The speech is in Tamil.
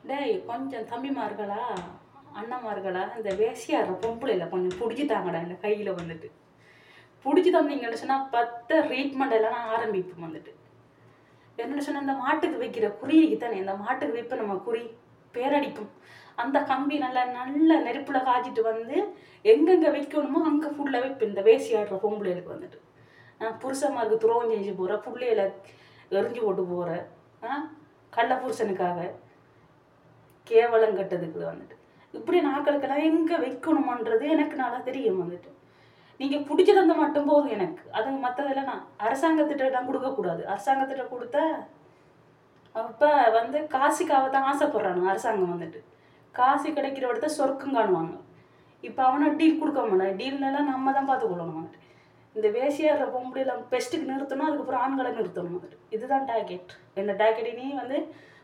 டேய் கொஞ்சம் தம்பிமார்களா அண்ணன்மார்களா இந்த வேசியாடுற பொம்பளையில் கொஞ்சம் பிடிச்சி தாங்கடா இந்த கையில் வந்துட்டு பிடிச்சி தந்தீங்கன்னு சொன்னால் பத்து ட்ரீட்மெண்ட் எல்லாம் நான் ஆரம்பிப்போம் வந்துட்டு என்னென்னு சொன்னால் இந்த மாட்டுக்கு வைக்கிற குறிக்கு தானே இந்த மாட்டுக்கு வைப்ப நம்ம குறி பேரடிப்போம் அந்த கம்பி நல்லா நல்ல நெருப்புல காய்ச்சிட்டு வந்து எங்கெங்கே வைக்கணுமோ அங்கே ஃபுல்லாக வைப்பேன் இந்த வேசி ஆடுற பொம்பளைகளுக்கு வந்துட்டு நான் புருஷமாருக்கு துரோகம் செஞ்சு போகிறேன் பிள்ளையில எரிஞ்சு போட்டு போகிறேன் ஆ கள்ள புருஷனுக்காக கேவலம் கட்டதுக்கு வந்துட்டு இப்படி நாட்களுக்கெல்லாம் எங்கே வைக்கணுமன்றது எனக்கு நல்லா தெரியும் வந்துட்டு நீங்கள் பிடிச்சி தந்த மட்டும் போதும் எனக்கு அது மற்றதெல்லாம் நான் அரசாங்கத்திட்ட நான் கொடுக்கக்கூடாது அரசாங்கத்திட்ட கொடுத்தா அப்போ வந்து காசுக்காக தான் ஆசைப்படுறானுங்க அரசாங்கம் வந்துட்டு காசு கிடைக்கிற இடத்த சொர்க்கம் காணுவாங்க இப்போ அவனை டீல் கொடுக்க மாட்டான் டீல்லலாம் நம்ம தான் பார்த்துக்கொள்ளணும் வந்துட்டு இந்த வேசியாடுற பொம்பளையில் பெஸ்ட்டுக்கு நிறுத்தணும் அதுக்கப்புறம் ஆண்களை நிறுத்தணும் வந்துட்டு இதுதான் டார்கெட் என்ன டார்கெட் நீ வந்து